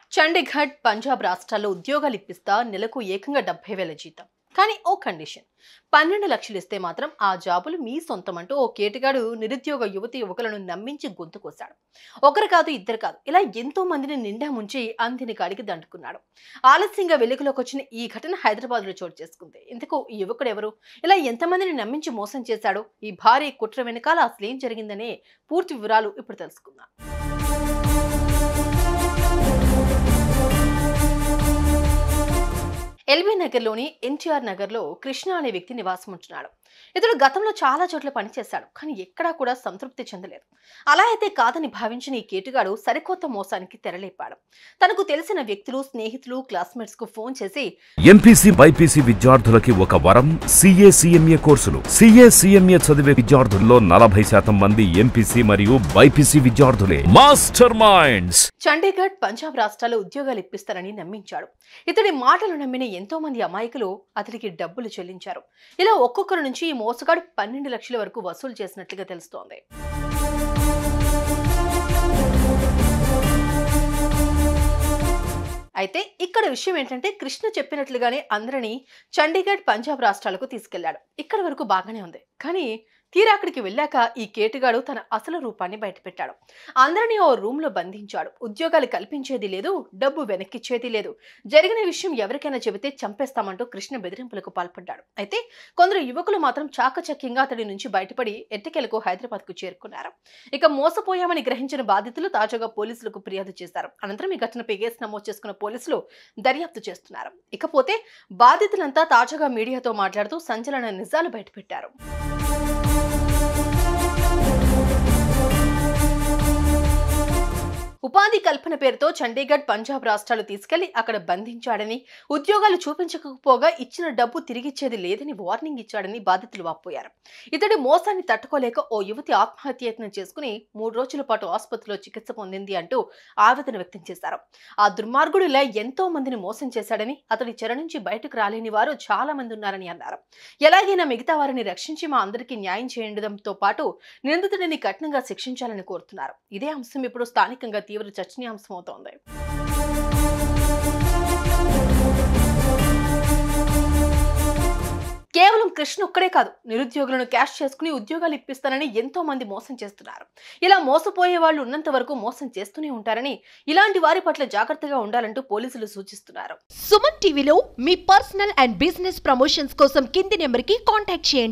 చండీగఢ్ పంజాబ్ రాష్ట్రాల్లో ఉద్యోగాలు ఇప్పిస్తా నెలకు ఏకంగా డెబ్బై వేల జీతం కానీ ఓ కండిషన్ పన్నెండు లక్షలు ఇస్తే మాత్రం ఆ జాబులు మీ సొంతం అంటూ ఓ కేటగాడు నిరుద్యోగ యువతి యువకులను నమ్మించి గొంతు కోశాడు ఒకరు కాదు ఇద్దరు కాదు ఇలా ఎంతో మందిని నిండా ముంచి అందిని కాడికి దండుకున్నాడు ఆలస్యంగా వెలుగులోకి వచ్చిన ఈ ఘటన హైదరాబాద్ లో చోటు చేసుకుంది ఇందుకు ఈ యువకుడు ఎవరు ఇలా ఎంతమందిని నమ్మించి మోసం చేశాడు ఈ భారీ కుట్ర వెనకాల అసలు ఏం జరిగిందనే పూర్తి వివరాలు ఇప్పుడు తెలుసుకుందాం ఎల్బీ నగర్లోని ఎన్టీఆర్ నగర్లో కృష్ణ అనే వ్యక్తి నివాసం ఉంటున్నాడు ఇతడు గతంలో చాలా చోట్ల పనిచేశాడు కానీ ఎక్కడా కూడా సంతృప్తి చెందలేదు అలా అయితే కాదని భావించిన ఈ కేటుగాడు సరికొత్త మోసానికి తెరలేపాడు తనకు తెలిసిన వ్యక్తులు స్నేహితులు క్లాస్మేట్స్ కు ఫోన్ చేసి ఎంపీసీ బైపీసీ విద్యార్థులకి ఒక వరం సిఏ సిఎంఏ కోర్సులు సిఏ సిఎంఏ చదివే విద్యార్థుల్లో నలభై శాతం మంది ఎంపీసీ మరియు బైపీసీ విద్యార్థులే మాస్టర్ మైండ్స్ చండీగఢ్ పంజాబ్ రాష్ట్రాల్లో ఉద్యోగాలు ఇప్పిస్తారని నమ్మించాడు ఇతడి మాటలు నమ్మిన ఎంతో మంది అమాయకులు అతడికి డబ్బులు చెల్లించారు ఇలా ఒక్కొక్కరి నుంచి ఈ మోసగాడు పన్నెండు లక్షల వరకు వసూలు చేసినట్లుగా తెలుస్తోంది అయితే ఇక్కడ విషయం ఏంటంటే కృష్ణ చెప్పినట్లుగానే అందరినీ చండీగఢ్ పంజాబ్ రాష్ట్రాలకు తీసుకెళ్లాడు ఇక్కడ వరకు బాగానే ఉంది కానీ తీరా అక్కడికి వెళ్ళాక ఈ కేటుగాడు తన అసలు రూపాన్ని బయటపెట్టాడు అందరినీ ఓ రూమ్ లో బంధించాడు ఉద్యోగాలు కల్పించేది లేదు డబ్బు వెనక్కిచ్చేది లేదు జరిగిన విషయం ఎవరికైనా చెబితే చంపేస్తామంటూ కృష్ణ బెదిరింపులకు పాల్పడ్డాడు అయితే కొందరు యువకులు మాత్రం చాకచక్యంగా అతడి నుంచి బయటపడి ఎట్టకేలకు హైదరాబాద్ కు చేరుకున్నారు ఇక మోసపోయామని గ్రహించిన బాధితులు తాజాగా పోలీసులకు ఫిర్యాదు చేశారు అనంతరం ఈ ఘటనపై కేసు నమోదు చేసుకున్న పోలీసులు దర్యాప్తు చేస్తున్నారు ఇకపోతే బాధితులంతా తాజాగా మీడియాతో మాట్లాడుతూ సంచలన నిజాలు బయటపెట్టారు ఉపాధి కల్పన పేరుతో చండీగఢ్ పంజాబ్ రాష్ట్రాలు తీసుకెళ్లి అక్కడ బంధించాడని ఉద్యోగాలు చూపించకపోగా ఇచ్చిన డబ్బు తిరిగిచ్చేది లేదని వార్నింగ్ ఇచ్చాడని బాధితులు వాపోయారు ఇతడి మోసాన్ని తట్టుకోలేక ఓ యువతి ఆత్మహత్యయత్నం చేసుకుని మూడు రోజుల పాటు ఆసుపత్రిలో చికిత్స పొందింది అంటూ ఆవేదన వ్యక్తం చేశారు ఆ దుర్మార్గుడు ఇలా ఎంతో మందిని మోసం చేశాడని అతడి చెర నుంచి బయటకు రాలేని వారు చాలా మంది ఉన్నారని అన్నారు ఎలాగైనా మిగతా వారిని రక్షించి మా అందరికీ న్యాయం చేయడంతో పాటు నిందితుడిని కఠినంగా శిక్షించాలని కోరుతున్నారు ఇదే అంశం ఇప్పుడు స్థానికంగా తీవ్ర చర్చనీయాంశం అవుతోంది కేవలం కృష్ణ ఒక్కడే కాదు నిరుద్యోగులను క్యాష్ చేసుకుని ఉద్యోగాలు ఇప్పిస్తానని ఎంతో మంది మోసం చేస్తున్నారు ఇలా మోసపోయే వాళ్ళు ఉన్నంత వరకు మోసం చేస్తూనే ఉంటారని ఇలాంటి వారి పట్ల జాగ్రత్తగా ఉండాలంటూ పోలీసులు సూచిస్తున్నారు సుమన్ టీవీలో మీ పర్సనల్ అండ్ బిజినెస్ ప్రమోషన్స్ కోసం కింది నెంబర్కి కాంటాక్ట్ చేయండి